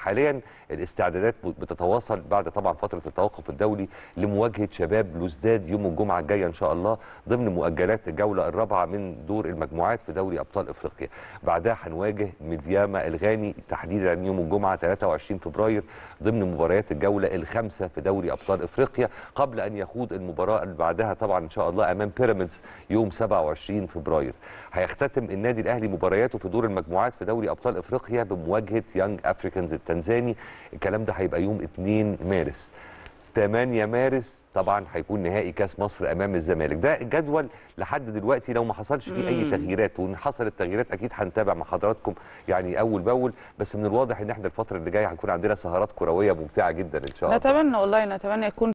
حاليا الاستعدادات بتتواصل بعد طبعا فتره التوقف الدولي لمواجهه شباب لوزداد يوم الجمعه الجايه ان شاء الله ضمن مؤجلات الجوله الرابعه من دور المجموعات في دوري ابطال افريقيا بعدها هنواجه ميدياما الغاني تحديدا يوم الجمعه 23 فبراير ضمن مباريات الجوله الخامسه في دوري ابطال افريقيا قبل ان يخوض المباراه اللي بعدها طبعا ان شاء الله امام بيراميدز يوم 27 فبراير هيختتم النادي الاهلي مبارياته في دور المجموعات في دوري ابطال افريقيا بمواجهه يانج افريكانز التنزاني الكلام ده هيبقى يوم 2 مارس 8 مارس طبعا هيكون نهائي كاس مصر امام الزمالك ده الجدول لحد دلوقتي لو ما حصلش فيه اي تغييرات وان حصلت تغييرات اكيد هنتابع مع حضراتكم يعني اول باول بس من الواضح ان احنا الفتره اللي جايه هيكون عندنا سهرات كرويه ممتعه جدا ان شاء الله نتمنى والله نتمنى يكون